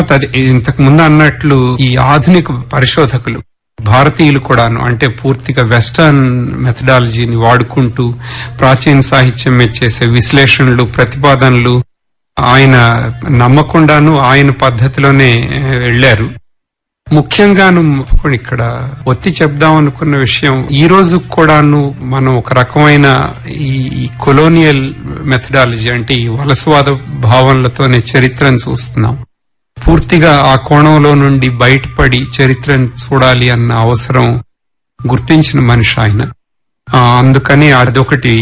కాకపోతే అది ఇంతకు ముందు అన్నట్లు ఈ ఆధునిక పరిశోధకులు భారతీయులు కూడాను అంటే పూర్తిగా వెస్టర్న్ మెథడాలజీని వాడుకుంటూ ప్రాచీన సాహిత్యం మీద చేసే విశ్లేషణలు ప్రతిపాదనలు ఆయన నమ్మకుండాను ఆయన పద్ధతిలోనే వెళ్లారు ముఖ్యంగాను ఇక్కడ ఒత్తి చెప్దాం అనుకున్న విషయం ఈ రోజు కూడాను మనం ఒక రకమైన ఈ కొలోనియల్ మెథడాలజీ అంటే ఈ వలసవాద భావనలతోనే చరిత్రను చూస్తున్నాం పూర్తిగా ఆ కోణంలో నుండి బయటపడి చరిత్రను చూడాలి అన్న అవసరం గుర్తించిన మనిషి ఆయన ఆ, అందుకని అదొకటి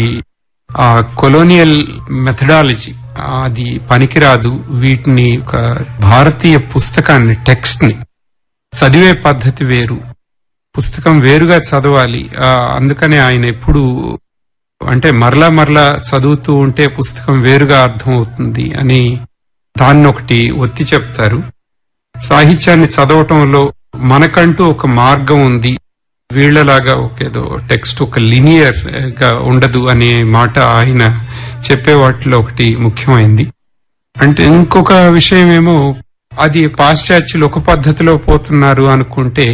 ఆ కొలోనియల్ మెథడాలజీ అది పనికిరాదు వీటిని ఒక భారతీయ పుస్తకాన్ని టెక్స్ట్ ని చదివే పద్ధతి వేరు పుస్తకం వేరుగా చదవాలి ఆ, అందుకనే ఆయన ఎప్పుడు అంటే మరలా మరలా చదువుతూ ఉంటే పుస్తకం వేరుగా అర్థమవుతుంది అని దాన్ని ఒకటి ఒత్తి చెప్తారు సాహిత్యాన్ని చదవటంలో మనకంటూ ఒక మార్గం ఉంది వీళ్లలాగా ఒక ఏదో టెక్స్ట్ ఒక లినియర్ గా ఉండదు అనే మాట ఆయన చెప్పే వాటిలో ఒకటి ముఖ్యమైంది అంటే ఇంకొక విషయం ఏమో అది పాశ్చాత్యులు ఒక పద్ధతిలో పోతున్నారు అనుకుంటే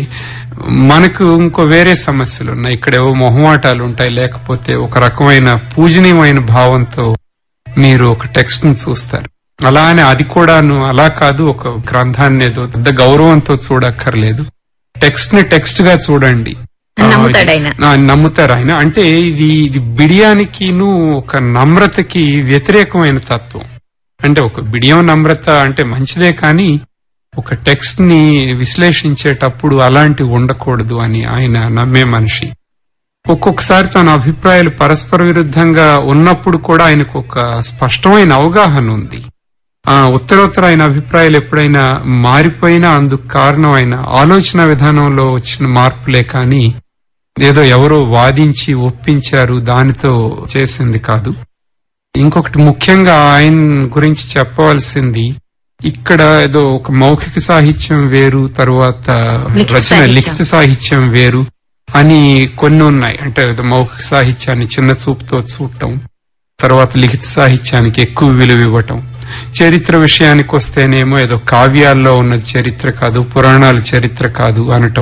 మనకు ఇంకో వేరే సమస్యలు ఉన్నాయి ఇక్కడ ఏవో మొహమాటాలు ఉంటాయి లేకపోతే ఒక రకమైన పూజనీయమైన భావంతో మీరు ఒక టెక్స్ట్ ని చూస్తారు అలా అని అది కూడాను అలా కాదు ఒక గ్రంథాన్ని ఏదో పెద్ద గౌరవంతో చూడక్కర్లేదు టెక్స్ట్ ని టెక్స్ట్ గా చూడండి నమ్ముతాడు ఆయన. ఆ, నమ్ముతారు ఆయన అంటే ఇది ఇది బిడియానికిను ఒక నమ్రతకి వ్యతిరేకమైన తత్వం అంటే ఒక బిడియం నమ్రత అంటే మంచిదే కానీ ఒక టెక్స్ట్ ని విశ్లేషించేటప్పుడు అలాంటివి ఉండకూడదు అని ఆయన నమ్మే మనిషి ఒక్కొక్కసారి తన అభిప్రాయాలు పరస్పర విరుద్ధంగా ఉన్నప్పుడు కూడా ఆయనకు ఒక స్పష్టమైన అవగాహన ఉంది ఆ ఉత్తరోత్తర ఆయన అభిప్రాయాలు ఎప్పుడైనా మారిపోయినా అందుకు కారణం ఆయన ఆలోచన విధానంలో వచ్చిన మార్పులే కానీ ఏదో ఎవరో వాదించి ఒప్పించారు దానితో చేసింది కాదు ఇంకొకటి ముఖ్యంగా ఆయన గురించి చెప్పవలసింది ఇక్కడ ఏదో ఒక మౌఖిక సాహిత్యం వేరు తరువాత లిఖిత రచన సాహిత్యం. లిఖిత సాహిత్యం వేరు అని కొన్ని ఉన్నాయి అంటే ఏదో మౌఖిక సాహిత్యాన్ని చిన్న చూపుతో చూడటం తర్వాత లిఖిత సాహిత్యానికి ఎక్కువ విలువ ఇవ్వటం చరిత్ర విషయానికి వస్తేనేమో ఏదో కావ్యాల్లో ఉన్నది చరిత్ర కాదు పురాణాలు చరిత్ర కాదు అనటం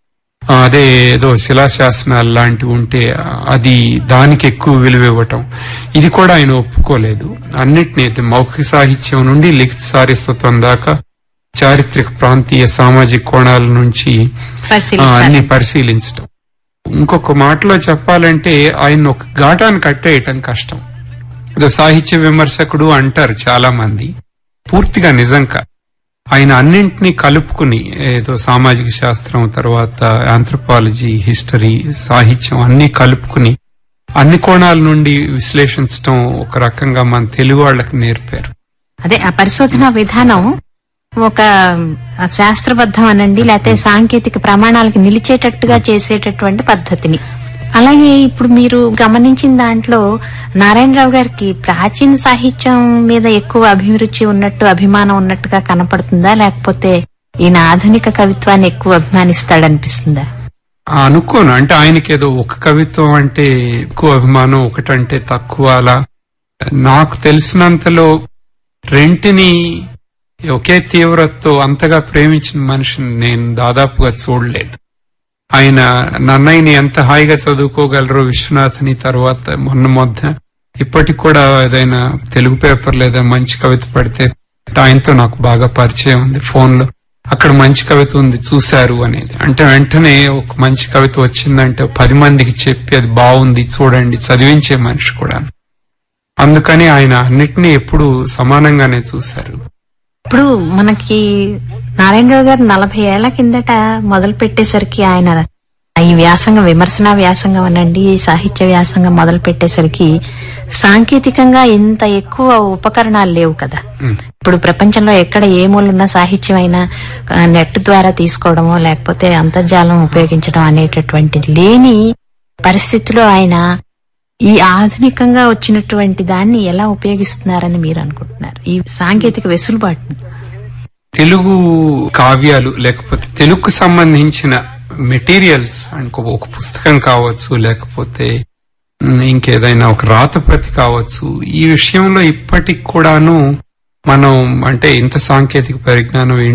ఆ, అదే ఏదో శిలాశాసనాలు లాంటివి ఉంటే ఆ, అది దానికి ఎక్కువ విలువ ఇవ్వటం ఇది కూడా ఆయన ఒప్పుకోలేదు అన్నిటినీ అయితే మౌఖిక సాహిత్యం నుండి లిఖిత సారస్వతం దాకా చారిత్రక ప్రాంతీయ సామాజిక కోణాల నుంచి ఆ, పరిశీలించాలి అన్ని పరిశీలించటం ఇంకొక మాటలో చెప్పాలంటే ఆయన ఒక ఘాటాన్ని కట్టేయటం కష్టం ఏదో సాహిత్య విమర్శకుడు అంటారు చాలా మంది పూర్తిగా నిజంగా ఆయన అన్నింటినీ కలుపుకుని ఏదో సామాజిక శాస్త్రం తర్వాత ఆంథ్రపాలజీ హిస్టరీ సాహిత్యం అన్ని కలుపుకుని అన్ని కోణాల నుండి విశ్లేషించటం ఒక రకంగా మన తెలుగు వాళ్ళకి నేర్పారు అదే ఆ పరిశోధన విధానం ఒక శాస్త్రబద్ధం అనండి లేకపోతే సాంకేతిక ప్రమాణాలకు నిలిచేటట్టుగా చేసేటటువంటి పద్ధతిని అలాగే ఇప్పుడు మీరు గమనించిన దాంట్లో నారాయణరావు గారికి ప్రాచీన సాహిత్యం మీద ఎక్కువ అభిరుచి ఉన్నట్టు అభిమానం ఉన్నట్టుగా కనపడుతుందా లేకపోతే ఈయన ఆధునిక కవిత్వాన్ని ఎక్కువ అభిమానిస్తాడనిపిస్తుందా ఆ, అనుకోను అంటే ఆయనకి ఏదో ఒక కవిత్వం అంటే ఎక్కువ అభిమానం ఒకటంటే తక్కువ అలా నాకు తెలిసినంతలో రెంటిని ఒకే తీవ్రతతో అంతగా ప్రేమించిన మనిషిని నేను దాదాపుగా చూడలేదు ఆయన నన్నయ్యని ఎంత హాయిగా చదువుకోగలరో విశ్వనాథ్ని తర్వాత మొన్న మొన్న ఇప్పటికి కూడా ఏదైనా తెలుగు పేపర్ లేదా మంచి కవిత పడితే ఆయనతో నాకు బాగా పరిచయం ఉంది ఫోన్ లో అక్కడ మంచి కవిత ఉంది చూశారు అనేది అంటే వెంటనే ఒక మంచి కవిత వచ్చిందంటే పది మందికి చెప్పి అది బాగుంది చూడండి చదివించే మనిషి కూడా అందుకని ఆయన అన్నిటినీ ఎప్పుడు సమానంగానే చూశారు ఇప్పుడు మనకి నారాయణరావు గారు నలభై ఏళ్ల కిందట మొదలు పెట్టేసరికి ఆయన ఈ వ్యాసంగం విమర్శన వ్యాసంగం అనండి ఈ సాహిత్య వ్యాసంగం మొదలు పెట్టేసరికి సాంకేతికంగా ఇంత ఎక్కువ ఉపకరణాలు లేవు కదా ఇప్పుడు ప్రపంచంలో ఎక్కడ ఏ మూలన్న సాహిత్యం అయినా ఆ, నెట్ ద్వారా తీసుకోవడమో లేకపోతే అంతర్జాలం ఉపయోగించడం అనేటటువంటి లేని పరిస్థితిలో ఆయన ఈ ఆధునికంగా వచ్చినటువంటి దాన్ని ఎలా ఉపయోగిస్తున్నారని మీరు అనుకుంటున్నారు ఈ సాంకేతిక వెసులుబాటుని తెలుగు కావ్యాలు లేకపోతే తెలుగుకు సంబంధించిన మెటీరియల్స్ అనుకో ఒక పుస్తకం కావచ్చు లేకపోతే ఉమ్, ఇంకేదైనా ఒక రాత ప్రతి కావచ్చు ఈ విషయంలో ఇప్పటికి కూడాను మనం అంటే ఇంత సాంకేతిక పరిజ్ఞానం